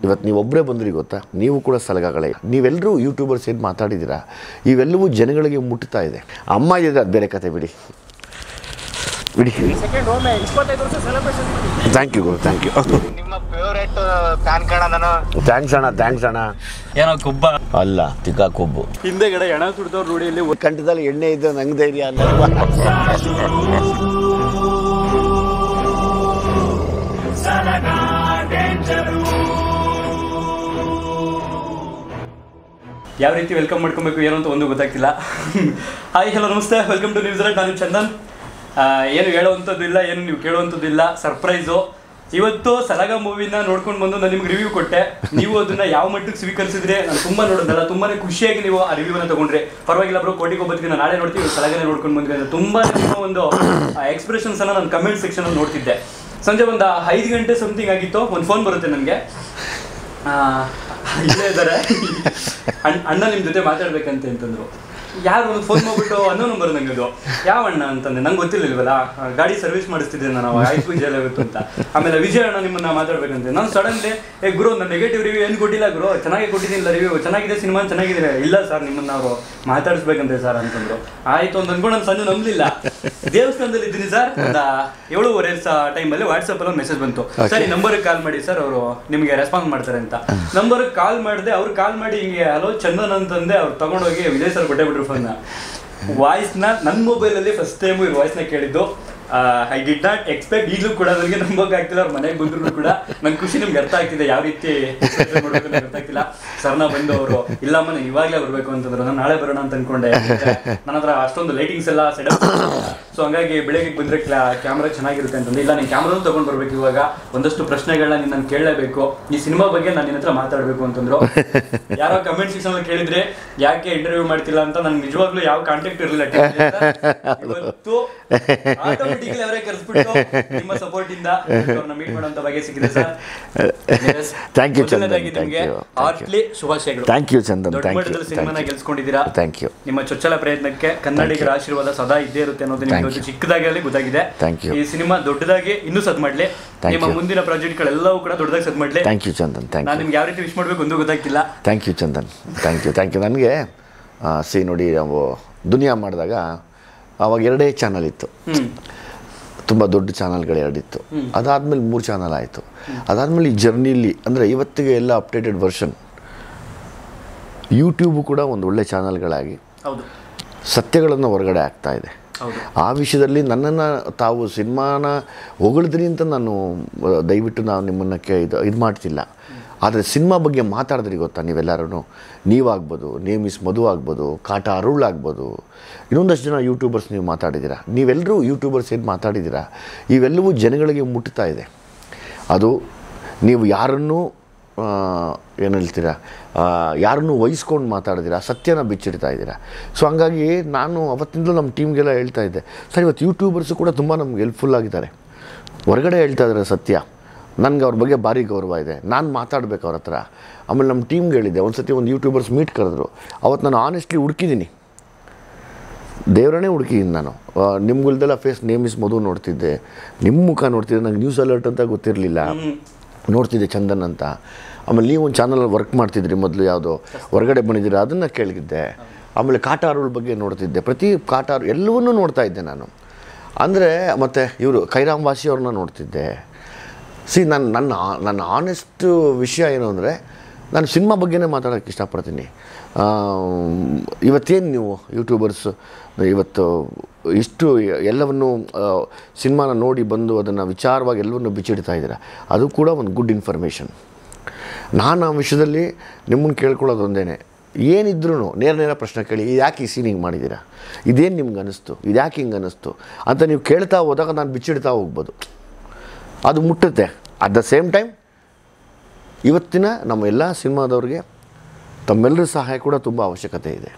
ಇವತ್ತು ನೀವು ಒಬ್ಬರೇ ಬಂದ್ರಿ ಗೊತ್ತಾ ನೀವು ಕೂಡ ಸಲಗಾಗಳೇ ನೀವೆಲ್ಲರೂ ಯೂಟ್ಯೂಬರ್ಸ್ ಏನು ಮಾತಾಡಿದ್ದೀರಾ ಇವೆಲ್ಲವೂ ಜನಗಳಿಗೆ ಮುಟ್ತಾ ಇದೆ ಅಮ್ಮ ಇದೆ ಅದು ಬೇರೆ ಕತೆ ಬಿಡಿ ಬಿಡಿ ಸೆಕೆಂಡ್ ಒಮ್ಮೆ ಇಪ್ಪತ್ತೈದು ವರ್ಷ ಸೆಲೆಬ್ರೇಷನ್ ಮಾಡಿ ಥ್ಯಾಂಕ್ ಯು ಗುರು ಥ್ಯಾಂಕ್ ಯು ನಿಮ್ಮ ಫೇವ್ರೇಟ್ ಫ್ಯಾನ್ ಕಣ ನಾನು ಥ್ಯಾಂಕ್ಸ್ ಅಣ್ಣ ಥ್ಯಾಂಕ್ಸ್ ಅಣ್ಣ ಏನೋ ಕೊಬ್ಬ ಅಲ್ಲ ತಿಕ್ಕ ಕೊಬ್ಬು ಹಿಂದೆಗಡೆ ಎಣ ಸುಡ್ದವ್ರು ನೋಡಿ ಇಲ್ಲಿ ಕಂಠದಲ್ಲಿ ಎಣ್ಣೆ ಇದ್ದ ನಂಗೆ ಧೈರ್ಯ ಅನ್ನೋ ಯಾವ ರೀತಿ ವೆಲ್ಕಮ್ ಮಾಡ್ಕೊಬೇಕು ಏನು ಅಂತ ಒಂದು ಗೊತ್ತಾಗ್ತಿಲ್ಲ ಹಾಯ್ ಹಲೋ ನಮಸ್ತೆ ವೆಲ್ಕಮ್ ಟು ನ್ಯೂಸ್ ನಾನು ಚಂದನ್ ಆ, ಏನು ಹೇಳುವಂಥದ್ದು ಇಲ್ಲ ಏನು ನೀವು ಕೇಳುವಂಥದ್ದು ಇಲ್ಲ ಸರ್ಪ್ರೈಸು ಇವತ್ತು ಸಲಗ ಮೂವಿನ ನೋಡ್ಕೊಂಡು ಬಂದು ನಾನು ನಿಮ್ಗೆ ರಿವ್ಯೂ ಕೊಟ್ಟೆ ನೀವು ಅದನ್ನ ಯಾವ ಮಟ್ಟಕ್ಕೆ ಸ್ವೀಕರಿಸಿದ್ರೆ ನಾನು ತುಂಬಾ ನೋಡೋದಲ್ಲ ತುಂಬಾನೇ ಖುಷಿಯಾಗಿ ನೀವು ಆ ರಿವ್ಯೂನ ತಗೊಂಡ್ರೆ ಪರವಾಗಿಲ್ಲ ಬ್ರೋ ಕೋಟಿಗೆ ಒಬ್ಬತ್ತಿಗೆ ನಾನು ನಾಳೆ ನೋಡ್ತೀವಿ ಸಲಗನೆ ನೋಡ್ಕೊಂಡು ಬಂದ್ವಿ ಅಂತ ತುಂಬಾ ನಿಮ್ಮ ಒಂದು ಎಕ್ಸ್ಪ್ರೆಷನ್ಸ್ ಅನ್ನ ನಾನು ಕಮೆಂಟ್ ಸೆಕ್ಷನ್ ಅಲ್ಲಿ ನೋಡ್ತಿದ್ದೆ ಸಂಜೆ ಒಂದು ಐದು ಗಂಟೆ ಸಮಥಿಂಗ್ ಆಗಿತ್ತು ಒಂದು ಫೋನ್ ಬರುತ್ತೆ ನನಗೆ ಇಲ್ಲೇ ಇದ್ದಾರೆ ಅಣ್ಣ ಅಣ್ಣ ನಿಮ್ಮ ಜೊತೆ ಮಾತಾಡ್ಬೇಕಂತೆ ಅಂತಂದ್ರು ಯಾರು ಒಂದು ಫೋನ್ ಮಾಡ್ಬಿಟ್ಟು ಅನ್ನೋ ನಂಬರ್ ನಂಗೆ ಅದು ಯಾವ ಅಣ್ಣ ಅಂತಂದೆ ನಂಗೆ ಗೊತ್ತಿರ್ಲಿಲ್ವಲ್ಲ ಆ, ಗಾಡಿ ಸರ್ವಿಸ್ ಮಾಡಿಸ್ತಿದ್ದೆ ನಾನು ಅವಾಗ ಆಯ್ತು ವಿಜಯ ಇವತ್ತು ಅಂತ ಆಮೇಲೆ ವಿಜಯ ಅಣ್ಣ ನಿಮ್ಮನ್ನ ಮಾತಾಡ್ಬೇಕಂತೆ ನಾನು ಸಡನ್ಲಿ ಏ ಗುರು ನನ್ನ ನೆಗೆಟಿವ್ ರಿವ್ಯೂ ಏನು ಕೊಟ್ಟಿಲ್ಲ ಗುರು ಚೆನ್ನಾಗಿ ಕೊಟ್ಟಿದ್ದಿಲ್ಲ ರಿವ್ಯೂ ಚೆನ್ನಾಗಿದೆ ಸಿನಿಮಾ ಚೆನ್ನಾಗಿದೆ ಇಲ್ಲ ಸರ್ ನಿಮ್ಮನ್ನ ಅವರು ಮಾತಾಡಿಸ್ಬೇಕಂತೆ ಸರ್ ಅಂತಂದ್ರು ಆಯ್ತು ಅಂತ ಅನ್ಕೊಂಡು ನಾನು ಸಂಜೆ ನಂಬಲಿಲ್ಲ ದೇವಸ್ಥಾನದಲ್ಲಿ ಇದ್ದೀನಿ ಸರ್ ಒಂದು ಏಳುವರೆ ಟೈಮಲ್ಲಿ ವಾಟ್ಸಪ್ ಅಲ್ಲಿ ಮೆಸೇಜ್ ಬಂತು ಸರಿ ನಂಬರ್ ಕಾಲ್ ಮಾಡಿ ಸರ್ ಅವರು ನಿಮಗೆ ರೆಸ್ಪಾನ್ಸ್ ಮಾಡ್ತಾರೆ ಅಂತ ನಂಬರ್ ಕಾಲ್ ಮಾಡಿದೆ ಅವ್ರು ಕಾಲ್ ಮಾಡಿ ಹಿಂಗೆ ಹಲೋ ಚಂದನ್ ಅಂತಂದೆ ಅವ್ರು ತಗೊಂಡೋಗಿ ವಿಜಯ್ ಸರ್ ಕೊಟ್ಟೆ ಬಿಟ್ರು ಫೋನ್ನ ವಾಯ್ಸ್ನ ನನ್ನ ಮೊಬೈಲಲ್ಲಿ ಫಸ್ಟ್ ಟೈಮು ಈ ವಾಯ್ಸ್ನ ಕೇಳಿದ್ದು ಐ ಡಿಡ್ ನಾಟ್ ಎಕ್ಸ್ಪೆಕ್ಟ್ ಈಗಲೂ ಕೂಡ ನನಗೆ ನಂಬೋಕೆ ಆಗ್ತಿಲ್ಲ ಅವ್ರ ಮನೆಗೆ ಬಂದ್ರು ಕೂಡ ನನ್ನ ಖುಷಿ ನಿಮ್ಗೆ ಅರ್ಥ ಆಗ್ತಿದೆ ಯಾವ ರೀತಿ express ಮಾಡ್ಬೇಕು ಅಂತ ಅರ್ಥ ಆಗ್ತಿಲ್ಲ ಸರ್ನ ಬಂದು ಅವರು ಇಲ್ಲಮ್ಮ ನಾನು ಇವಾಗಲೇ ಬರಬೇಕು ಅಂತಂದ್ರು ನಾನು ನಾಳೆ ಬರೋಣ ಅಂತ ಅನ್ಕೊಂಡೆ ನನ್ನ ಹತ್ರ ಅಷ್ಟೊಂದು ಲೈಟಿಂಗ್ಸ್ ಎಲ್ಲ ಸೆಟಪ್ ಸೊ ಹಂಗಾಗಿ ಬೆಳಗ್ಗೆ ಬಂದ್ರೆ ಕ್ಯಾಮ್ರಾ ಚೆನ್ನಾಗಿರುತ್ತೆ ಅಂತಂದ್ರೆ ಇಲ್ಲ ನೀನು ಕ್ಯಾಮ್ರಾನು ತಗೊಂಡ್ ಬರ್ಬೇಕು ಇವಾಗ ಒಂದಷ್ಟು ಪ್ರಶ್ನೆಗಳನ್ನ ನೀನು ನಾನು ಕೇಳಲೇಬೇಕು ಈ ಸಿನಿಮಾ ಬಗ್ಗೆ ನಾನು ನಿನ್ನ ಹತ್ರ ಮಾತಾಡ್ಬೇಕು ಅಂತಂದ್ರು ಯಾರೋ ಕಮೆಂಟ್ ಸೆಕ್ಷನ್ ಅಲ್ಲಿ ಕೇಳಿದ್ರೆ ಯಾಕೆ ಇಂಟರ್ವ್ಯೂ ಮಾಡ್ತಿಲ್ಲ ಅಂತ ನನ್ಗೆ ನಿಜವಾಗ್ಲೂ ಯಾವ ಕಾಂಟ್ಯಾಕ್ಟ್ ಇರಲಿಲ್ಲ ಇವತ್ತು ಆಟೋಮೆಟಿಕ್ಲಿ ಅವರೇ ಕರೆಸ್ಬಿಟ್ಟು ನಿಮ್ಮ ಸಪೋರ್ಟ್ ಇಂದ ಅವ್ರನ್ನ ಮೀಟ್ ಮಾಡುವಂತ ಬಗ್ಗೆ ಸಿಕ್ಕಿದೆ ಸರ್ Thank you, ಚಂದನ್. ಮೊದಲನೇದಾಗಿ Thank ನಿಮ್ಗೆ you. Thank you. ಆರ್ಟ್ಲಿ ಶುಭಾಶಯಗಳು ಥ್ಯಾಂಕ್ ಯು ಚಂದನ್ ದೊಡ್ಡ ಥ್ಯಾಂಕ್ ಯು ಮಟ್ಟದಲ್ಲಿ ಸಿನಿಮಾನ ಗೆಲ್ಸ್ಕೊಂಡಿದ್ದೀರಾ ಥ್ಯಾಂಕ್ ಯು ನಿಮ್ಮ ಚೊಚ್ಚಲ ಪ್ರಯತ್ನಕ್ಕೆ ಕನ್ನಡಿಗರ ಆಶೀರ್ವಾದ ಸದಾ ಇದ್ದೇ ಇರುತ್ತೆ ಅನ್ನೋದು ನಿಮ್ಗೆ Thank ಒಂದು ಚಿಕ್ಕದಾಗಿ ಗೊತ್ತಾಗಿದೆ Thank you. ಈ ಸಿನಿಮಾ ದೊಡ್ಡದಾಗಿ ಇನ್ನೂ ಸದ್ ಮಾಡ್ಲಿ Thank ನಿಮ್ಮ you. ಮುಂದಿನ ಪ್ರಾಜೆಕ್ಟ್ಗಳೆಲ್ಲವೂ ಕೂಡ ದೊಡ್ಡದಾಗಿ ಸದ್ ಮಾಡ್ಲಿ ಥ್ಯಾಂಕ್ ಯು ಚಂದನ್ ಥ್ಯಾಂಕ್ ನಾನು ಯು ನಿಮ್ಗೆ ಯಾವ ರೀತಿ ವಿಶ್ ಮಾಡ್ಬೇಕು ಒಂದು ಗೊತ್ತಾಗ್ತಿಲ್ಲ thank you Chandan thank you thank you ನನಗೆ ಸಿ ನೋಡಿ ನಾವು ದುನಿಯಾ ಮಾಡಿದಾಗ ಅವಾಗ ಎರಡೇ ಚಾನಲ್ ಇತ್ತು ಹ್ಮ್ ತುಂಬ ದೊಡ್ಡ ಚಾನಲ್ಗಳು ಎರಡಿತ್ತು ಅದಾದಮೇಲೆ ಮೂರು ಚಾನಲ್ ಆಯಿತು ಅದಾದಮೇಲೆ ಈ ಜರ್ನಿಲಿ ಅಂದರೆ ಇವತ್ತಿಗೆ ಎಲ್ಲ ಅಪ್ಡೇಟೆಡ್ ವರ್ಷನ್ ಯೂಟ್ಯೂಬು ಕೂಡ ಒಂದು ಒಳ್ಳೆ ಚಾನಲ್ಗಳಾಗಿ ಹೌದು ಸತ್ಯಗಳನ್ನು ಹೊರಗಡೆ ಆಗ್ತಾ ಇದೆ ಹೌದು ಆ ವಿಷಯದಲ್ಲಿ ನನ್ನನ್ನು ತಾವು ಸಿನಿಮಾನ ಹೊಗಳಿದ್ರಿ ಅಂತ ನಾನು ಆ, ದಯವಿಟ್ಟು ನಾವು ನಿಮ್ಮನ್ನು ಕೇ ಇದು ಇದು ಮಾಡ್ತಿಲ್ಲ ಆದರೆ ಸಿನಿಮಾ ಬಗ್ಗೆ ಮಾತಾಡಿದ್ರಿ ಗೊತ್ತಾ ನೀವೆಲ್ಲರೂ ನೀವಾಗ್ಬೋದು ನೇಮಿಸ್ ಮಧು ಆಗ್ಬೋದು ಕಾಟ ಅರುಳ್ ಆಗ್ಬೋದು ಇನ್ನೊಂದಷ್ಟು ಜನ ಯೂಟ್ಯೂಬರ್ಸ್ ನೀವು ಮಾತಾಡಿದ್ದೀರಾ ನೀವೆಲ್ಲರೂ ಯೂಟ್ಯೂಬರ್ಸ್ ಏನು ಮಾತಾಡಿದ್ದೀರಾ ಇವೆಲ್ಲವೂ ಜನಗಳಿಗೆ ಮುಟ್ತಾ ಇದೆ ಅದು ನೀವು ಯಾರನ್ನೂ ಆ, ಏನು ಹೇಳ್ತೀರಾ ಆ, ಯಾರನ್ನೂ ವಹಿಸ್ಕೊಂಡು ಮಾತಾಡಿದ್ದೀರಾ ಸತ್ಯನ ಬಿಚ್ಚಿಡ್ತಾ ಇದ್ದೀರಾ ಸೊ ಹಂಗಾಗಿ ನಾನು ಅವತ್ತಿಂದಲೂ ನಮ್ಮ ಟೀಮ್ಗೆಲ್ಲ ಹೇಳ್ತಾ ಇದ್ದೆ ಸರ್ ಇವತ್ತು ಯೂಟ್ಯೂಬರ್ಸು ಕೂಡ ತುಂಬ ನಮ್ಗೆ ಹೆಲ್ಪ್ಫುಲ್ ಆಗಿದ್ದಾರೆ ಹೊರಗಡೆ ಹೇಳ್ತಾ ಇದ್ದಾರೆ ಸತ್ಯ ನನಗೆ ಅವ್ರ ಬಗ್ಗೆ ಭಾರಿ ಗೌರವ ಇದೆ ನಾನು ಮಾತಾಡ್ಬೇಕು ಅವ್ರ ಹತ್ರ ಆಮೇಲೆ ನಮ್ಮ ಟೀಮ್ಗೆ ಹೇಳಿದ್ದೆ ಒಂದು ಸತಿ ಒಂದು ಯೂಟ್ಯೂಬರ್ಸ್ ಮೀಟ್ ಕರೆದ್ರು ಅವತ್ತು ನಾನು ಆನೆಸ್ಟ್ಲಿ ಹುಡುಕಿದ್ದೀನಿ ದೇವರನ್ನೇ ಹುಡುಕಿದ್ದೀನಿ ನಾನು ಆ, ನಿಮ್ಗಳ್ದೆಲ್ಲ ಫೇಸ್ ನೇಮಿಸ್ ಮಧು ನೋಡ್ತಿದ್ದೆ ನಿಮ್ಮ ಮುಖ ನೋಡ್ತಿದ್ದೆ ನಂಗೆ ನ್ಯೂಸ್ ಅಲರ್ಟ್ ಅಂತ ಗೊತ್ತಿರಲಿಲ್ಲ ನೋಡ್ತಿದ್ದೆ ಚಂದನ್ ಅಂತ ಆಮೇಲೆ ನೀವು ಒಂದು ಚಾನಲ್ ವರ್ಕ್ ಮಾಡ್ತಿದ್ರಿ ಮೊದಲು ಯಾವುದೋ ಹೊರಗಡೆ ಬಂದಿದ್ದೀರಾ ಅದನ್ನು ಕೇಳಿದ್ದೆ ಆಮೇಲೆ ಕಾಟಾರುಳ ಬಗ್ಗೆ ನೋಡ್ತಿದ್ದೆ ಪ್ರತಿ ಕಾಟಾರು ಎಲ್ಲವನ್ನೂ ನೋಡ್ತಾ ಇದ್ದೆ ನಾನು ಅಂದರೆ ಮತ್ತು ಇವರು ಕೈರಾಮ್ ವಾಸಿ ಅವ್ರನ್ನ ನೋಡ್ತಿದ್ದೆ ಸಿ ನನ್ನ ನನ್ನ ನನ್ನ ಆನೆಸ್ಟ್ ವಿಷಯ ಏನು ಅಂದರೆ ನಾನು ಸಿನಿಮಾ ಬಗ್ಗೆನೇ ಮಾತಾಡೋಕ್ಕೆ ಇಷ್ಟಪಡ್ತೀನಿ ಇವತ್ತೇನು ನೀವು ಯೂಟ್ಯೂಬರ್ಸ್ ಇವತ್ತು ಇಷ್ಟು ಎಲ್ಲವನ್ನು ಸಿನಿಮಾನ ನೋಡಿ ಬಂದು ಅದನ್ನು ವಿಚಾರವಾಗಿ ಎಲ್ಲವನ್ನು ಬಿಚ್ಚಿಡ್ತಾ ಇದ್ದೀರಾ ಅದು ಕೂಡ ಒಂದು ಗುಡ್ ಇನ್ಫಾರ್ಮೇಷನ್ ನಾನು ಆ ವಿಷಯದಲ್ಲಿ ನಿಮ್ಮನ್ನು ಕೇಳ್ಕೊಳ್ಳೋದು ಒಂದೇ ಏನಿದ್ರೂ ನೇರ ನೇರ ಪ್ರಶ್ನೆ ಕೇಳಿ ಯಾಕೆ ಈ ಸೀನ್ ಹಿಂಗೆ ಮಾಡಿದ್ದೀರಾ ಇದೇನು ನಿಮ್ಗೆ ಅನ್ನಿಸ್ತು ಇದು ಯಾಕೆ ಹಿಂಗೆ ಅನ್ನಿಸ್ತು ಅಂತ ನೀವು ಕೇಳ್ತಾ ಹೋದಾಗ ನಾನು ಬಿಚ್ಚಿಡ್ತಾ ಹೋಗ್ಬೋದು ಅದು ಮುಟ್ಟುತ್ತೆ ಅಟ್ ದ ಸೇಮ್ ಟೈಮ್ ಇವತ್ತಿನ ನಮ್ಮ ಎಲ್ಲ ಸಿನಿಮಾದವ್ರಿಗೆ ತಮ್ಮೆಲ್ಲರ ಸಹಾಯ ಕೂಡ ತುಂಬ ಅವಶ್ಯಕತೆ ಇದೆ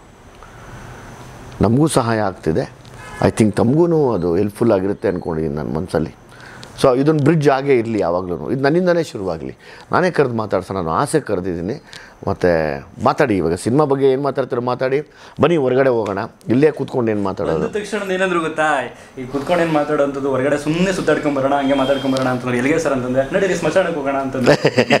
ನಮಗೂ ಸಹಾಯ ಆಗ್ತಿದೆ ಐ ಥಿಂಕ್ ತಮಗೂ ಅದು ಹೆಲ್ಪ್ಫುಲ್ ಆಗಿರುತ್ತೆ ಅಂದ್ಕೊಂಡಿದ್ದೀನಿ ನನ್ನ ಮನಸ್ಸಲ್ಲಿ ಸೊ ಇದೊಂದು ಬ್ರಿಡ್ಜ್ ಆಗೇ ಇರಲಿ ಯಾವಾಗಲೂ ಇದು ನನ್ನಿಂದನೇ ಶುರುವಾಗಲಿ ನಾನೇ ಕರೆದು ಮಾತಾಡ್ಸೋಣ ನಾನು ಆಸೆ ಕರೆದಿದ್ದೀನಿ ಮತ್ತು ಮಾತಾಡಿ ಇವಾಗ ಸಿನಿಮಾ ಬಗ್ಗೆ ಏನು ಮಾತಾಡ್ತಾರೋ ಮಾತಾಡಿ ಬನ್ನಿ ಹೊರಗಡೆ ಹೋಗೋಣ ಇಲ್ಲೇ ಕೂತ್ಕೊಂಡು ಏನು ಮಾತಾಡೋದು ಬಂದ ತಕ್ಷಣ ಏನಂದ್ರು ಗೊತ್ತಾ ಈ ಕುತ್ಕೊಂಡು ಏನು ಮಾತಾಡೋಂಥದ್ದು ಹೊರಗಡೆ ಸುಮ್ಮನೆ ಸುತ್ತಾಡ್ಕೊಂಡ್ ಬರೋಣ ಹಂಗೆ ಮಾತಾಡ್ಕೊಂಡ್ ಬರೋಣ ಅಂತಂದ್ರೆ ಎಲ್ಲಿಗೆ ಸರ್ ಅಂತಂದ್ರೆ ನಡೀರಿ ಸ್ಮಶಾನಕ್ಕೆ ಹೋಗೋಣ ಅಂತಂದ್ರೆ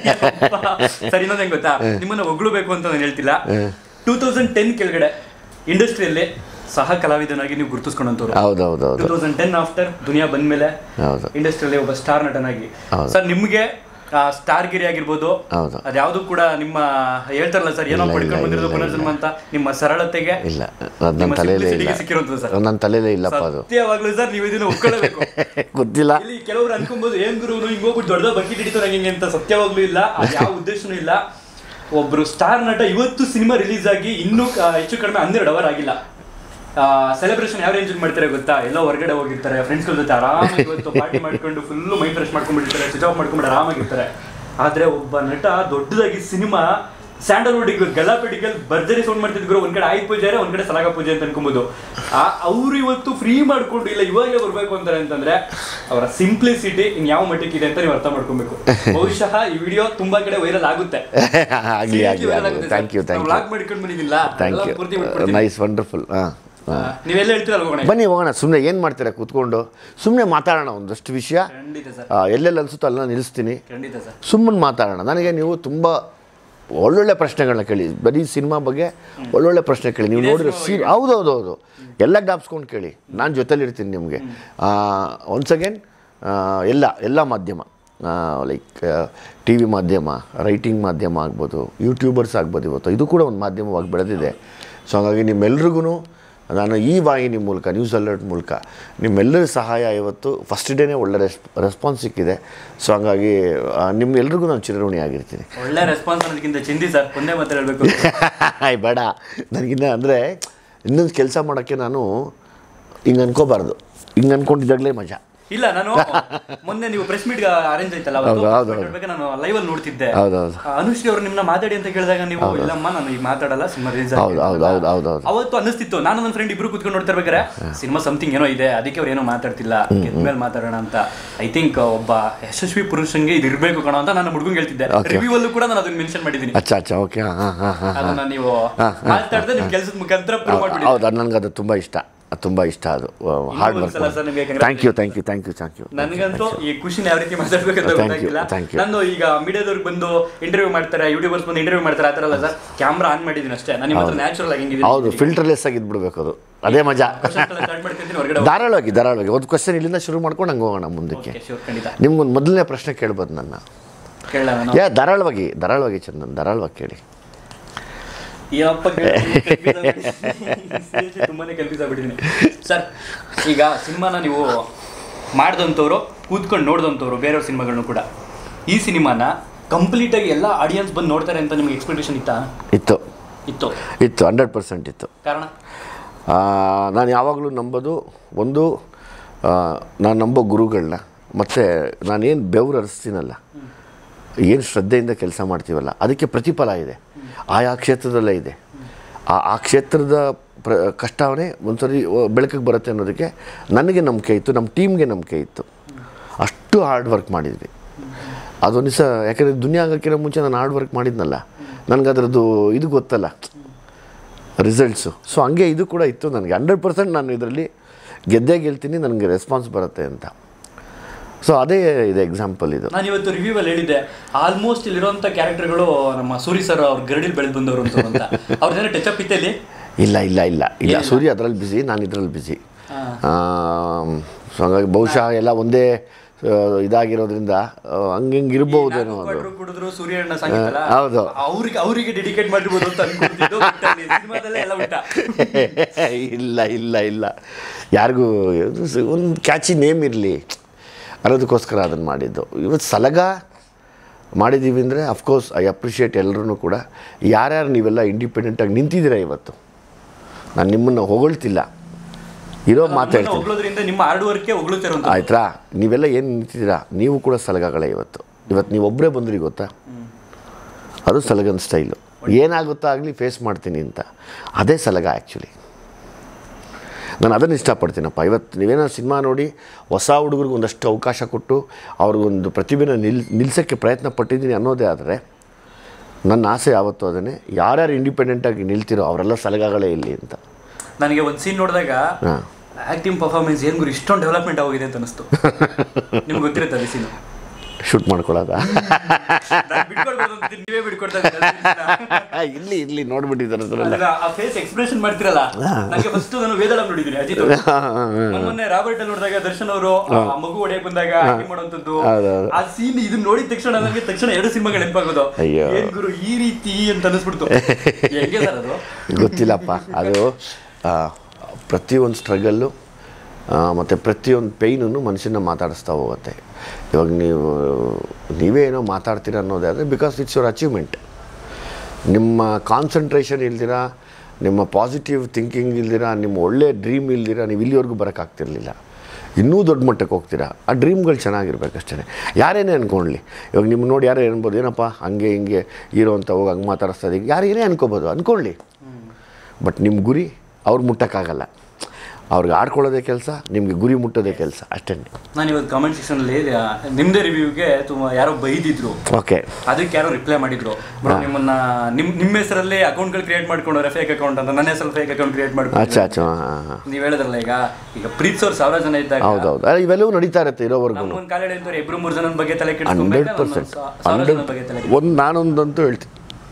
ಸರ್ ಇನ್ನೊಂದು ಹೆಂಗ್ ಗೊತ್ತಾ ನಿಮ್ಮನ್ನ ಹೊಗಳ್ಬೇಕು ಅಂತ ನಾನು ಹೇಳ್ತಿಲ್ಲ ಟೂ ತೌಸಂಡ್ ಟೆನ್ ಕೆಳಗಡೆ ಇಂಡಸ್ಟ್ರಿಯಲ್ಲಿ ಸಹ ಕಲಾವಿದನಾಗಿ ನೀವು ಗುರುತಿಸ್ಕೊಂಡಂತವ್ರು ಹೌದು ಹೌದು ಹೌದು two thousand ten after Duniya ಬಂದ್ಮೇಲೆ ಹೌದು ಇಂಡಸ್ಟ್ರಿಯಲ್ಲಿ ಒಬ್ಬ ಸ್ಟಾರ್ ನಟನಾಗಿ ಹೌದು. ಸರ್ ನಿಮ್ಗೆ ಸ್ಟಾರ್ ಗಿರಿ ಆಗಿರ್ಬೋದು ಹೌದು. ಅದ್ಯಾವುದು ಕೂಡ ನಿಮ್ಮ ಹೇಳ್ತಾರಲ್ಲ ಸರ್ ಏನೋ ಇಲ್ಲ, ಪಡ್ಕೊಂಡು ಇಲ್ಲ, ಬಂದಿರೋದು ಇಲ್ಲ, ಪುನರ್ಜನ್ಮ ಅಂತ ನಿಮ್ಮ ಸರಳತೆಗೆ ಇಲ್ಲ ಅದು ನನ್ನ ನಿಮ್ಮ ತಲೆಯಲ್ಲೇ simplicity ಇಲ್ಲ ಗೆ ಸಿಕ್ಕಿರೋದು ಸರ್ ನನ್ನ ತಲೆಯಲ್ಲೇ ಇಲ್ಲಪ್ಪ ಅದು ಸತ್ಯವಾಗ್ಲೂ ಸರ್ ನೀವು ಇದನ್ನ ಒಪ್ಕೊಳ್ಳಬೇಕು ಗೊತ್ತಿಲ್ಲ ಇಲ್ಲಿ ಕೆಲವರು ಅನ್ಕೊಬಹುದು ಏನ್ ಗುರು ಹಿಂಗ್ ಹೋಗ್ಬಿಟ್ಟು ದೊಡ್ಡ ಬಕೆಟ್ ಹಿಡಿತಾರೆ ಹಿಂಗೆ ಅಂತ ಸತ್ಯವಾಗ್ಲೂ ಇಲ್ಲ ಅದ್ ಯಾವ ಉದ್ದೇಶನೂ ಇಲ್ಲ ಒಬ್ರು ಸ್ಟಾರ್ ನಟ ಇವತ್ತು ಸಿನಿಮಾ ರಿಲೀಸ್ ಆಗಿ ಇನ್ನೂ ಕ- ಹೆಚ್ಚು ಕಡಿಮೆ ಹನ್ನೆರಡು ಅವರ್ ಆಗಿಲ್ಲ ಸೆಲೆಬ್ರೇಷನ್ ಯಾವ ರೇಂಜ್ ಮಾಡ್ತಾರೆ ಗೊತ್ತಾ ಎಲ್ಲ ಹೊರಗಡೆ ಹೋಗಿರ್ತಾರೆ ಫ್ರೆಂಡ್ಸ್ಗಳ ಜೊತೆ ಆರಾಮಾಗಿ ಇವತ್ತು ಪಾರ್ಟಿ ಮಾಡ್ಕೊಂಡು ಫುಲ್ ಮೈಂಡ್ ಫ್ರೆಶ್ ಮಾಡ್ಕೊಂಡ್ಬಿಟ್ಟಿರ್ತಾರೆ ಸ್ವಿಚ್ ಆಫ್ ಮಾಡ್ಕೊಂಡು ಆರಾಮಾಗಿರ್ತಾರೆ ಆದ್ರೆ ಒಬ್ಬ ನಟ ದೊಡ್ಡದಾಗಿ ಸಿನಿಮಾ ಸ್ಯಾಂಡಲ್ವುಡ್ ಗಲ್ಲಾಪೇಟಿಗೆ ಭರ್ಜರಿ ಸೌಂಡ್ ಮಾಡ್ತಿದ್ರು ಒಂದ್ ಕಡೆ ಆಯುಧ ಪೂಜೆ ಒಂದ್ ಕಡೆ ಸಲಾಗ ಪೂಜೆ ಅಂತ ಅನ್ಕೊಬಹುದು ಅವ್ರು ಇವತ್ತು ಫ್ರೀ ಮಾಡ್ಕೊಂಡು ಇಲ್ಲ ಇವಾಗಲೇ ಬರ್ಬೇಕು ಅಂತಾರೆ ಅಂತಂದ್ರೆ ಅವರ ಸಿಂಪ್ಲಿಸಿಟಿ ಇನ್ ಯಾವ ಮಟ್ಟಕ್ಕಿದೆ ಅಂತ ನೀವು ಅರ್ಥ ಮಾಡ್ಕೊಬೇಕು ಬಹುಶಃ ಈ ವಿಡಿಯೋ ತುಂಬಾ ಕಡೆ ವೈರಲ್ ಆಗುತ್ತೆ ಆಗಲಿ ಆಗಲಿ ಆಗಲಿ thank you thank you vlog ಮಾಡ್ಕೊಂಡು ಬಂದಿದ್ದಿಲ್ಲ ಥ್ಯಾಂಕ್ ಎಲ್ಲ ಪೂರ್ತಿ ಯು ಬಿಟ್ಬಿಡ್ತೀನಿ. ನೈಸ್ ವಂಡರ್ಫುಲ್ ಹಾಂ ಆ, ನೀವೆಲ್ಲ ಹೇಳ್ತೀರಲ್ಲ ಹೋಗೋಣ ಬನ್ನಿ ಹೋಗೋಣ ಸುಮ್ಮನೆ ಏನು ಮಾಡ್ತೀರಾ ಕೂತ್ಕೊಂಡು ಸುಮ್ಮನೆ ಮಾತಾಡೋಣ ಒಂದಷ್ಟು ವಿಷಯ ಖಂಡಿತ ಸರ್ ಆ, ಎಲ್ಲೆಲ್ಲಿ ಅನಿಸುತ್ತೋ ಅಲ್ಲ ನಿಲ್ಲಿಸ್ತೀನಿ ಖಂಡಿತ ಸರ್ ಸುಮ್ಮನೆ ಮಾತಾಡೋಣ ನನಗೆ ನೀವು ತುಂಬ ಒಳ್ಳೊಳ್ಳೆ ಪ್ರಶ್ನೆಗಳನ್ನ ಕೇಳಿ ಬರೀ ಸಿನಿಮಾ ಬಗ್ಗೆ ಒಳ್ಳೊಳ್ಳೆ ಪ್ರಶ್ನೆ ಕೇಳಿ ನೀವು ಇದೇ ನೋಡಿರೋ ಸಿನಿಮಾ ಸೀನ್ ಹೌದು ಹೌದು ಹೌದು ಎಲ್ಲ ಜ್ಞಾಪಿಸ್ಕೊಂಡು ಕೇಳಿ ನಾನು ಜೊತೆಲಿರ್ತೀನಿ ನಿಮಗೆ ಒನ್ಸ್ ಅಗೇನ್ ಎಲ್ಲ ಎಲ್ಲ ಮಾಧ್ಯಮ ಲೈಕ್ ಟಿ ವಿ ಮಾಧ್ಯಮ ರೈಟಿಂಗ್ ಮಾಧ್ಯಮ ಆಗ್ಬೋದು ಯೂಟ್ಯೂಬರ್ಸ್ ಆಗ್ಬೋದು ಇವತ್ತು ಇದು ಕೂಡ ಒಂದು ಮಾಧ್ಯಮವಾಗಿ ಬೆಳೆದಿದೆ ಸೊ ಹಾಗಾಗಿ ನಿಮ್ಮೆಲ್ರಿಗೂ ನಾನು ಈ ವಾಹಿನಿ ಮೂಲಕ ನ್ಯೂಸ್ ಅಲರ್ಟ್ ಮೂಲಕ ನಿಮ್ಮೆಲ್ಲರ ಸಹಾಯ ಇವತ್ತು ಫಸ್ಟ್ ಡೇನೇ ಒಳ್ಳೆ ರೆಸ್ ರೆಸ್ಪಾನ್ಸ್ ಸಿಕ್ಕಿದೆ ಸೊ ಹಾಗಾಗಿ ಆ, ನಿಮ್ಮೆಲ್ರಿಗೂ ನಾನು ಚಿರಋಣಿ ಆಗಿರ್ತೀನಿ ಒಳ್ಳೆ ರೆಸ್ಪಾನ್ಸ್ ಅನ್ನೋದಕ್ಕಿಂತ ಚಿಂದಿ ಸರ್ ಒಂದೇ ಮಾತು ಹೇಳ್ಬೇಕು ಆಯ್ ಬೇಡ ನನಗಿನ್ನ ಅಂದರೆ ಇನ್ನೊಂದು ಕೆಲಸ ಮಾಡೋಕ್ಕೆ ನಾನು ಹಿಂಗೆ ಅನ್ಕೋಬಾರ್ದು ಹಿಂಗೆ ಅನ್ಕೊಂಡಿದ್ದಾಗಲೇ ಮಜಾ ಇಲ್ಲ ನಾನು ಮೊನ್ನೆ ನೀವು ಪ್ರೆಸ್ ಮೀಟ್ ಅರೇಂಜ್ ಆಯ್ತಲ್ಲ ಹೌದು, ಹೌದು, ಅವತ್ತು ಹೌದು. ಹೇಳ್ಬೇಕಾದ್ರೆ ನಾನು ಲೈವ್ ಅಲ್ಲಿ ನೋಡ್ತಿದ್ದೆ ಹೌದೌದು ಆ, ಅನುಶ್ರೀ ಅವರು ನಿಮ್ಮನ್ನ ಮಾತಾಡಿ ಅಂತ ಕೇಳಿದಾಗ ನೀವು ಇಲ್ಲಮ್ಮ ನಾನು ಈಗ ಮಾತಾಡಲ್ಲ ಸಿನಿಮಾ ರಿಲೀಸ್ ಹೌದು ಹೌದು ಹೌದು ಹೌದು ಹೌದು ಅವತ್ತು ಅನ್ನಿಸ್ತಿತ್ತು ನಾನು ನನ್ನ ಫ್ರೆಂಡ್ ಇಬ್ರು ಕುತ್ಕೊಂಡು ನೋಡ್ತಾ ಇರ್ಬೇಕಾರೆ ಸಿನಿಮಾ ಸಮಥಿಂಗ್ ಏನೋ ಇದೆ ಅದಕ್ಕೆ ಅವ್ರು ಏನೋ ಮಾತಾಡ್ತಿಲ್ಲ ಮೇಲೆ ಮಾತಾಡೋಣ ಅಂತ ಐ ಥಿಂಕ್ ಒಬ್ಬ ಯಶಸ್ವಿ ಪುರುಷಂಗೆ ಇದು ಇರ್ಬೇಕು ಕಣೋ ಅಂತ ನಾನು ಹುಡುಗಂಗೆ ಹೇಳ್ತಿದ್ದೆ Okay. ರಿವ್ಯೂ ಅಲ್ಲೂ ಕೂಡ ನಾನು ಅದನ್ನ ಮೆನ್ಷನ್ ಮಾಡಿದ್ದೀನಿ ಅಚ್ಚಾ ಅಚ್ಚಾ ಓಕೆ ಹಾಂ ಹಾಂ ಹಾಂ ಹಾಂ ಅದನ್ನ ನೀವು ಮಾತಾಡದೆ ನಿಮ್ ಕೆಲಸದ ಮುಖಾಂತರ ಪ್ರೂವ್ ಮಾಡ್ಬಿಡಿ ಹೌದು ಅದು ನನಗೆ ಅದು ತುಂಬ ಇಷ್ಟ ಅದು ತುಂಬ ಇಷ್ಟ ಅದು ಹಾರ್ಡ್ ವರ್ಕ್ ಒಂದ್ಸಲ ಸರ್ ನಿಮ್ಗೆ thank you thank you thank you thank you ನನಗಂತೂ ಈ ಖುಷಿನ ಯಾವ ರೀತಿ ಮಾತಾಡ್ಬೇಕಂತ Thank you, ಗೊತ್ತಾಗಿಲ್ಲ thank you. ನಾನು ಈಗ ಮೀಡಿಯಾದವ್ರಿಗೆ ಬಂದು ಇಂಟರ್ವ್ಯೂ ಮಾಡ್ತಾರೆ ಯೂಟ್ಯೂಬರ್ಸ್ ಬಂದು ಇಂಟರ್ವ್ಯೂ ಮಾಡ್ತಾರೆ ಆ ಥರ ಅಲ್ಲ ಸರ್ ಕ್ಯಾಮ್ರಾ ಆನ್ ಮಾಡಿದ್ದೀನಿ ಅಷ್ಟೇ ನಾನು ನಿಮ್ಮ ಹತ್ರ ನ್ಯಾಚುರಲ್ ಆಗಿ ಹೆಂಗಿದ್ದೀನಿ ಹೌದು ಫಿಲ್ಟರ್ಲೆಸ್ ಆಗಿ ಇದ್ಬಿಡ್ಬೇಕು ಅದು ಅದೇ ಮಜಾ ಸ್ಟಾರ್ಟ್ ಮಾಡ್ಕೊಂತೀನಿ ಹೊರಗಡೆ ಧಾರಾಳವಾಗಿ ಧಾರಾಳವಾಗಿ ಒಂದು ಕ್ವಶನ್ ಇಲ್ಲಿಂದ ಶುರು ಮಾಡ್ಕೊಂಡು ಹಂಗೆ ಹೋಗೋಣ ಮುಂದಕ್ಕೆ ಓಕೆ ಶೂರ್ ಖಂಡಿತ ನಿಮ್ಗೊಂದು ಮೊದಲನೇ ಪ್ರಶ್ನೆ ಕೇಳ್ಬೋದು ನನ್ನ ಕೇಳಲ್ಲ ನಾನು ಯಾ ಧಾರಾಳವಾಗಿ ಧಾರಾಳವಾಗಿ ಚಂದನ್ ಧಾರಾಳವಾಗಿ ಕೇಳಿ ಯಪ್ಪ ತುಂಬಾನೇ ಕನ್ಫ್ಯೂಸ್ ಆಗ್ಬಿಟ್ಟಿದ್ದೀನಿ ಸರ್ ಈಗ ಸಿನಿಮಾನ ನೀವು ಮಾಡ್ದಂಥವ್ರು ಕೂತ್ಕೊಂಡು ನೋಡ್ದಂಥವ್ರು ಬೇರೆಯವ್ರ ಸಿನಿಮಾಗಳನ್ನು ಕೂಡ ಈ ಸಿನಿಮಾನ ಕಂಪ್ಲೀಟ್ ಆಗಿ ಎಲ್ಲ ಆಡಿಯನ್ಸ್ ಬಂದು ನೋಡ್ತಾರೆ ಅಂತ ನಿಮ್ಗೆ ಎಕ್ಸ್ಪೆಕ್ಟೇಷನ್ ಇತ್ತಾ ಇತ್ತು ಇತ್ತು ಇತ್ತು ಹಂಡ್ರೆಡ್ ಪರ್ಸೆಂಟ್ ಇತ್ತು ಕಾರಣ ಆ, ನಾನು ಯಾವಾಗಲೂ ನಂಬೋದು ಒಂದು ಆ, ನಾನು ನಂಬೋ ಗುರುಗಳನ್ನ ಮತ್ತು ನಾನೇನು ಬೆವರು ಹರಿಸ್ತೀನಲ್ಲ ಏನು ಶ್ರದ್ಧೆಯಿಂದ ಕೆಲಸ ಮಾಡ್ತೀವಲ್ಲ ಅದಕ್ಕೆ ಪ್ರತಿಫಲ ಇದೆ ಆಯಾ ಕ್ಷೇತ್ರದಲ್ಲೇ ಇದೆ ಆ ಆ ಕ್ಷೇತ್ರದ ಪ್ರ ಕಷ್ಟವೇ ಒಂದ್ಸರಿ ಬೆಳಕಿಗೆ ಬರುತ್ತೆ ಅನ್ನೋದಕ್ಕೆ ನನಗೆ ನಂಬಿಕೆ ಇತ್ತು ನಮ್ಮ ಟೀಮ್ಗೆ ನಂಬಿಕೆ ಇತ್ತು ಅಷ್ಟು ಹಾರ್ಡ್ ವರ್ಕ್ ಮಾಡಿದ್ವಿ ಅದೊಂದು ದಿವಸ ಯಾಕಂದರೆ ದುನಿಯಾ ಆಗೋಕ್ಕಿಂತ ಮುಂಚೆ ನಾನು ಹಾರ್ಡ್ ವರ್ಕ್ ಮಾಡಿದ್ನಲ್ಲ ನನಗೆ ಅದರದ್ದು ಇದು ಗೊತ್ತಲ್ಲ ರಿಸಲ್ಟ್ಸು ಸೊ ಹಂಗೆ ಇದು ಕೂಡ ಇತ್ತು ನನಗೆ ಹಂಡ್ರೆಡ್ ಪರ್ಸೆಂಟ್ ನಾನು ಇದರಲ್ಲಿ ಗೆದ್ದೇ ಗೆಲ್ತೀನಿ ನನಗೆ ರೆಸ್ಪಾನ್ಸ್ ಬರುತ್ತೆ ಅಂತ ಸೊ ಅದೇ ಇದೆ ಎಕ್ಸಾಂಪಲ್ ಇದು ನಾನು ಇವತ್ತು ರಿವ್ಯೂ ಅಲ್ಲಿ ಹೇಳಿದ್ದೆ ಆಲ್ಮೋಸ್ಟ್ ಇಲ್ಲಿರುವಂತ ಕ್ಯಾರೆಕ್ಟರ್ಗಳು ನಮ್ಮ ಸೂರಿ ಸರ್ ಅವ್ರ ಗರಡಿಲ್ ಬೆಳೆದು ಬಂದವರು ಅಂತ ಅಂತ ಅವ್ರದ್ದೇನೋ ಟಚ್ ಅಪ್ ಇತ್ತಲ್ಲಿ ಇಲ್ಲ ಇಲ್ಲ ಇಲ್ಲ ಇಲ್ಲ ಸೂರ್ಯ ಅದರಲ್ಲಿ ಬ್ಯುಸಿ ನಾನು ಇದರಲ್ಲಿ ಬ್ಯುಸಿ ಸೊ ಹಾಗಾಗಿ ಬಹುಶಃ ಎಲ್ಲ ಒಂದೇ ಆ, ಇದಾಗಿರೋದ್ರಿಂದ ಆ, ಹಂಗೆ ಹಿಂಗೆ ಇರ್ಬೋದೇನೋ ಅದು ಕುಡಿದ್ರು ಸೂರ್ಯ ಅಣ್ಣ ಸಂಗೀತಲ್ಲ ಹೌದು. ಅವ್ರಿಗೆ ಅವರಿಗೆ ಡೆಡಿಕೇಟ್ ಮಾಡಿರ್ಬೋದು ಅಂತ ಅನ್ಕೊಳ್ತಿದ್ದು but ಅಲ್ಲಿ ಸಿನಿಮಾದಲ್ಲೇ ಎಲ್ಲ ಉಂಟ ಇಲ್ಲ ಇಲ್ಲ ಇಲ್ಲ ಯಾರಿಗೂ ಒಂದು ಕ್ಯಾಚಿ ನೇಮ್ ಇರಲಿ ಅನ್ನೋದಕ್ಕೋಸ್ಕರ ಅದನ್ನು ಮಾಡಿದ್ದು ಇವತ್ತು ಸಲಗ ಮಾಡಿದ್ದೀವಿ ಅಂದರೆ ಅಫ್ಕೋರ್ಸ್ ಐ ಅಪ್ರಿಷಿಯೇಟ್ ಎಲ್ಲರೂ ಕೂಡ ಯಾರ್ಯಾರು ನೀವೆಲ್ಲ ಇಂಡಿಪೆಂಡೆಂಟಾಗಿ ನಿಂತಿದ್ದೀರಾ ಇವತ್ತು ನಾನು ನಿಮ್ಮನ್ನು ಹೊಗಳ್ತಿಲ್ಲ ಇರೋ ಮಾತಾಡ್ತೀನಿ ಹೊಗಳೋದ್ರಿಂದ ನಿಮ್ಮ ಹಾರ್ಡ್ ವರ್ಕ್ ಹೊಗಳುತ್ತಿರುವಂತ ಆಯ್ತಾ ನೀವೆಲ್ಲ ಏನು ನಿಂತಿದ್ದೀರಾ ನೀವು ಕೂಡ ಸಲಗಗಳೇ ಇವತ್ತು ಇವತ್ತು ನೀವು ಒಬ್ಬರೇ ಬಂದ್ರಿ ಗೊತ್ತಾ ಅದು ಸಲಗನ ಸ್ಟೈಲು ಏನಾಗುತ್ತೋ ಆಗಲಿ ಫೇಸ್ ಮಾಡ್ತೀನಿ ಅಂತ ಅದೇ ಸಲಗ ಆ್ಯಕ್ಚುಲಿ ನಾನು ಅದನ್ನು ಇಷ್ಟಪಡ್ತೀನಪ್ಪ ಇವತ್ತು ನೀವೇನೋ ಸಿನಿಮಾ ನೋಡಿ ಹೊಸ ಹುಡುಗರಿಗೆ ಒಂದಷ್ಟು ಅವಕಾಶ ಕೊಟ್ಟು ಅವ್ರಿಗೊಂದು ಪ್ರತಿಭೆನ ನಿಲ್ ನಿಲ್ಸೋಕ್ಕೆ ಪ್ರಯತ್ನ ಪಟ್ಟಿದ್ದೀನಿ ಅನ್ನೋದೇ ಆದರೆ ನನ್ನ ಆಸೆ ಯಾವತ್ತೂ ಅದನ್ನೇ ಯಾರ್ಯಾರು ಇಂಡಿಪೆಂಡೆಂಟಾಗಿ ನಿಲ್ತಿರೋ ಅವರೆಲ್ಲ ಸಲಗಾಗಳೇ ಇಲ್ಲಿ ಅಂತ ನನಗೆ ಒಂದು ಸೀನ್ ನೋಡಿದಾಗ ಹಾಂ ಆಕ್ಟಿಂಗ್ ಪರ್ಫಾರ್ಮೆನ್ಸ್ ಏನ್ ಗುರು ಇಷ್ಟೊಂದು ಡೆವಲಪ್ಮೆಂಟ್ ಆಗೋಗಿದೆ ಅಂತ ಅನಿಸ್ತು ನಿಮ್ಗೆ ಗೊತ್ತಿರುತ್ತೆ ಅದು ಸೀನ್ ಶೂಟ್ ಮಾಡ್ಕೊಳ್ಳೋದ ನೀವೇ ಬಿಟ್ಕೊಡ್ತಾ ಇದ್ದೀರಾ ಇಲ್ಲಿ ಇಲ್ಲಿ ನೋಡ್ಬಿಟ್ಟಿದ್ದಾರೆ ಅದನ್ನೆಲ್ಲ ಅಲ್ಲ, ಆ ಫೇಸ್ ಎಕ್ಸ್ಪ್ರೆಷನ್ ಮಾಡ್ತಿರಲ್ಲ ನನಗೆ ಫಸ್ಟ್ ನಾನು ವೇದಳ ನೋಡಿದ್ದೀನಿ ಅಜಿತ್ ಅವ್ರು. ಮೊನ್ನೆ ಮೊನ್ನೆ ರಾಬರ್ಟ್ ಅಲ್ಲಿ ನೋಡಿದಾಗ ದರ್ಶನ್ ಅವರು ಆ ಮಗು ಹೊಡೆಯಕ್ ಬಂದಾಗ ಆಕ್ಟಿಂಗ್ ಮಾಡುವಂತದ್ದು ಹೌದೌದು. ಆ ಸೀನ್ ಇದನ್ನ ನೋಡಿದ ತಕ್ಷಣ ನನಗೆ ತಕ್ಷಣ ಎರಡು ಸಿನಿಮಾಗಳು ನೆನಪಾಗೋದು ಅಯ್ಯೋ. ಏನ್ ಗುರು ಈ ರೀತಿ ಅಂತ ಅನಿಸ್ಬಿಡ್ತು ಹೆಂಗೆ ಸರ್ ಅದು ಗೊತ್ತಿಲ್ಲಪ್ಪ ಅದು ಆ, ಪ್ರತಿಯೊಂದು ಸ್ಟ್ರಗಲ್ಲು ಮತ್ತು ಪ್ರತಿಯೊಂದು ಪೇಯ್ನೂ ಮನುಷ್ಯನ ಮಾತಾಡಿಸ್ತಾ ಹೋಗುತ್ತೆ ಇವಾಗ ನೀವು ನೀವೇ ಏನೋ ಮಾತಾಡ್ತೀರ ಅನ್ನೋದೇ ಆದರೆ ಬಿಕಾಸ್ ಇಟ್ಸ್ ಯುವರ್ ಅಚೀವ್ಮೆಂಟ್ ನಿಮ್ಮ ಕಾನ್ಸಂಟ್ರೇಷನ್ ಇಲ್ದಿರ ನಿಮ್ಮ ಪಾಸಿಟಿವ್ ಥಿಂಕಿಂಗ್ ಇಲ್ದಿರ ನಿಮ್ಮ ಒಳ್ಳೆ ಡ್ರೀಮ್ ಇಲ್ದಿರ ನೀವು ಇಲ್ಲಿವರೆಗೂ ಬರೋಕ್ಕಾಗ್ತಿರ್ಲಿಲ್ಲ ಇನ್ನೂ ದೊಡ್ಡ ಮಟ್ಟಕ್ಕೆ ಹೋಗ್ತೀರಾ ಆ ಡ್ರೀಮ್ಗಳು ಚೆನ್ನಾಗಿರ್ಬೇಕಷ್ಟೇ ಯಾರೇನೇ ಅನ್ಕೊಳ್ಳಿ ಇವಾಗ ನಿಮ್ಮ ನೋಡಿ ಯಾರೇ ಅನ್ಬೋದು ಏನಪ್ಪ ಹಂಗೆ ಹಿಂಗೆ ಹೀರೋ ಅಂತ ಹೋಗಿ ಹಂಗೆ ಮಾತಾಡಿಸ್ತಾ ಇದೀಗ ಯಾರು ಏನೇ ಅನ್ಕೋಬೋದು ಅಂದ್ಕೊಳ್ಳಿ ಬಟ್ ನಿಮ್ಮ ಗುರಿ ಅವ್ರು ಮುಟ್ಟಕ್ಕಾಗಲ್ಲ ಅವ್ರಿಗೆ ಆಡ್ಕೊಳ್ಳೋದೇ ಕೆಲಸ ನಿಮಗೆ ಗುರಿ ಮುಟ್ಟೋದೇ ಕೆಲಸ ಅಷ್ಟೇ ನಾನು ಇವತ್ತು ಕಾಮೆಂಟ್ ಸೆಕ್ಷನ್ ಅಲ್ಲಿ ಆ, ನಿಮ್ದೇ ರಿವ್ಯೂಗೆ ತುಂಬಾ ಯಾರೋ ಬೈದಿದ್ರು ಓಕೆ ಅದಕ್ಕೆ ಯಾರೋ ರಿಪ್ಲೈ ಮಾಡಿದ್ರು ಬ್ರೋ ನಿಮ್ಮನ್ನ ನಿಮ್ ನಿಮ್ಮ ಹೆಸರಲ್ಲಿ ಅಕೌಂಟ್ಗಳು ಕ್ರಿಯೇಟ್ ಮಾಡ್ಕೊಂಡ್ರೆ ಫೇಕ್ ಅಕೌಂಟ್ ಅಂತ ನನ್ನ ಹೆಸರಲ್ಲಿ ಫೇಕ್ ಅಕೌಂಟ್ ಕ್ರಿಯೇಟ್ ಅಚ್ಚಾ ಮಾಡ್ಕೊಂಡು ಅಚ್ಚಾ ಹಾಂ ಹಾಂ ನೀವ್ ಹೇಳಿದ್ರಲ್ಲ ಈಗ ಈಗ ಪ್ರೀತಿಸೋರು ಸಾವಿರ ಜನ ಇದ್ದಾಗ ಹೌದೌದು ಅಲ್ಲ, ಇವೆಲ್ಲವೂ ನಡೀತಾ ಇರುತ್ತೆ ಇರೋವರೆಗೂ ನಮ್ಮ ಒಂದು ಕಾಲೇಜ್ ಅಂತವ್ರು ಇಬ್ರು ಮೂರು ಜನ ಬಗ್ಗೆ ತಲೆ ಹಂಡ್ರೆಡ್ ಕೆಡಿಸ್ಕೊಂಡ್ರೆ ಪರ್ಸೆಂಟ್ ಸಾವಿರ ಹಂಡ್ರೆಡ್ ಜನ ಬಗ್ಗೆ ತಲೆ ಒಂದು ನಾನೊಂದಂತೂ ಹೇಳ್ತೀನಿ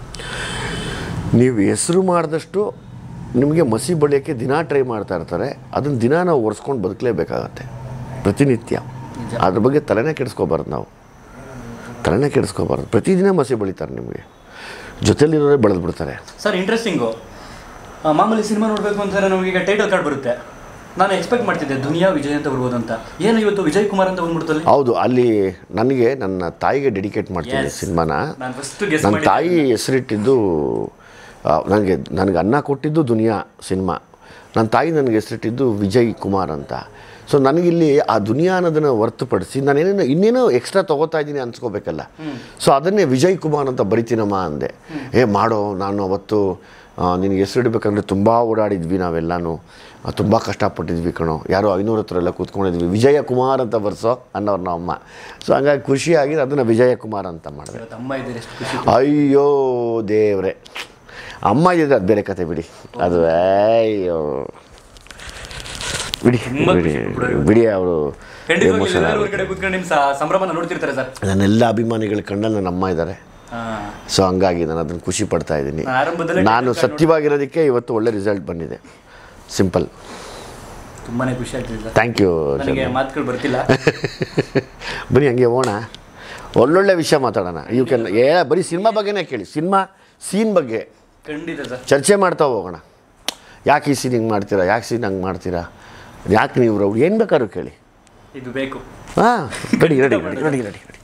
ನೀವು ಹೆಸರು ಮಾಡಿದಷ್ಟು ನಿಮಗೆ ಮಸಿ ಬಳಿಯೋಕ್ಕೆ ದಿನ ಟ್ರೈ ಮಾಡ್ತಾ ಇರ್ತಾರೆ ಅದನ್ನು ದಿನ ನಾವು ಒರೆಸ್ಕೊಂಡು ಬದುಕಲೇಬೇಕಾಗತ್ತೆ ಪ್ರತಿನಿತ್ಯ ಅದ್ರ ಬಗ್ಗೆ ತಲೆನೇ ಕೆಡಿಸ್ಕೋಬಾರ್ದು ನಾವು ತಲೆನೇ ಕೆಡಿಸ್ಕೋಬಾರ್ದು ಪ್ರತಿದಿನ ಮಸಿ ಬಳಿತಾರೆ ನಿಮಗೆ ಜೊತೆಲಿರೋರೇ ಬೆಳೆದು ಬಿಡ್ತಾರೆ ಸರ್ ಇಂಟ್ರೆಸ್ಟಿಂಗು ಮಾಮೂಲಿ ಸಿನಿಮಾ ನೋಡಬೇಕು ಅಂತಂದ್ರೆ ನಮಗೆ ಈಗ ಟೈಟಲ್ ಕಾರ್ಡ್ ಬರುತ್ತೆ ನಾನು ಎಕ್ಸ್ಪೆಕ್ಟ್ ಮಾಡ್ತಿದ್ದೆ ದುನಿಯಾ ವಿಜಯ್ ಅಂತ ಬರ್ಬೋದು ಅಂತ ಏನು ಇವತ್ತು ವಿಜಯ್ ಕುಮಾರ್ ಅಂತ ಬಂದ್ಬಿಡ್ತಲ್ಲಿ ಹೌದು ಅಲ್ಲಿ ನನಗೆ ನನ್ನ ತಾಯಿಗೆ ಡೆಡಿಕೇಟ್ ಮಾಡ್ತೀನಿ Yes. ಸಿನಿಮಾನ ನಾನು ಫಸ್ಟ್ ಗೆಸ್ ನನ್ನ ಮಾಡಿ ತಾಯಿ ಹೆಸರಿಟ್ಟಿದ್ದು ನನಗೆ ನನಗೆ ಅನ್ನ ಕೊಟ್ಟಿದ್ದು ದುನಿಯಾ ಸಿನಿಮಾ ನನ್ನ ತಾಯಿ ನನಗೆ ಹೆಸರಿಟ್ಟಿದ್ದು ವಿಜಯ್ ಕುಮಾರ್ ಅಂತ ಸೊ ನನಗಿಲ್ಲಿ ಆ ದುನಿಯಾ ಅನ್ನೋದನ್ನು ಹೊರತುಪಡಿಸಿ ನಾನೇನೇನೋ ಇನ್ನೇನೋ ಎಕ್ಸ್ಟ್ರಾ ತೊಗೋತಾ ಇದ್ದೀನಿ ಅನ್ಸ್ಕೋಬೇಕಲ್ಲ ಸೊ ಅದನ್ನೇ ವಿಜಯ್ ಕುಮಾರ್ ಅಂತ ಬರಿತೀನಮ್ಮ ಅಂದೆ ಏ ಮಾಡೋ ನಾನು ಅವತ್ತು ಆ, ನಿನಗೆ ಹೆಸರಿಡ್ಬೇಕಂದ್ರೆ ತುಂಬ ಓಡಾಡಿದ್ವಿ ನಾವೆಲ್ಲನೂ ತುಂಬ ಕಷ್ಟಪಟ್ಟಿದ್ವಿ ಕಣೋ ಯಾರೋ ಐನೂರ ಹತ್ರ ಎಲ್ಲ ಕೂತ್ಕೊಂಡಿದ್ವಿ ವಿಜಯ ಕುಮಾರ್ ಅಂತ ಬರ್ಸೋ ಅನ್ನೋರು ನಮ್ಮ ಅಮ್ಮ ಸೊ ಹಂಗಾಗಿ ಖುಷಿಯಾಗಿ ಅದನ್ನು ವಿಜಯ ಕುಮಾರ್ ಅಂತ ಮಾಡಿದೆ ಇವತ್ತು ಅಮ್ಮ ಇದ್ದಾರೆ ಎಷ್ಟು ಖುಷಿ ಅಯ್ಯೋ ದೇವ್ರೆ ಅಮ್ಮ ಇದ್ರೆ ಅದು ಬೇರೆ ಕತೆ ಬಿಡಿ ಅದು ಅಯ್ಯೋ ಬಿಡಿ ತುಂಬಾ ಬಿಡಿ ಖುಷಿ ಬಿಡು. ಬಿಡಿ ಅವರು ಖಂಡಿತವಾಗಿ ಎಮೋಷನ್ ಎಲ್ಲರೂ ಕಡೆ ಕೂತ್ಕೊಂಡು ನಿಮ್ಮ ಸ- ಸಂಭ್ರಮನ ನೋಡ್ತಿರ್ತಾರೆ ಸರ್ ನನ್ನೆಲ್ಲ ಅಭಿಮಾನಿಗಳ ಕಣ್ಣಲ್ಲಿ ನನ್ನ ಅಮ್ಮ ಇದ್ದಾರೆ ಸೊ ಹಂಗಾಗಿ ನಾನು ಅದನ್ನು ಖುಷಿ ಪಡ್ತಾ ಇದ್ದೀನಿ ನಾನು ಆರಂಭದಲ್ಲೇ ನಾನು title card ಸತ್ಯವಾಗಿರೋದಕ್ಕೆ ಇವತ್ತು ಒಳ್ಳೆ ರಿಸಲ್ಟ್ ಬಂದಿದೆ ಸಿಂಪಲ್ ತುಂಬಾನೇ ಖುಷಿ ಆಗ್ತಿದೆ ಸರ್ ಥ್ಯಾಂಕ್ ಯು ನನಗೆ ಮಾತುಗಳು ಬರ್ತಿಲ್ಲ ಬನ್ನಿ ಹಂಗೆ ಹೋಣ ಒಳ್ಳೊಳ್ಳೆ ವಿಷಯ ಮಾತಾಡೋಣ ಯು ಕ್ಯಾನ್ ಏ ಬರೀ ಸಿನಿಮಾ ಬಗ್ಗೆನೇ ಕೇಳಿ ಸಿನಿಮಾ ಸೀನ್ ಬಗ್ಗೆ ಖಂಡಿತ ಸರ್ ಚರ್ಚೆ ಮಾಡ್ತಾ ಹೋಗೋಣ ಯಾಕೆ ಈ ಸೀನ್ ಹಿಂಗೆ ಮಾಡ್ತೀರಾ ಯಾಕೆ ಸೀನ್ ಹಂಗೆ ಮಾಡ್ತೀರಾ ಯಾಕೆ ನೀವು ರೌಡಿ ಏನು ಬೇಕಾದ್ರೂ ಕೇಳಿ ಇದು ಬೇಕು ಹಾಂ ready ready ready ready ready ready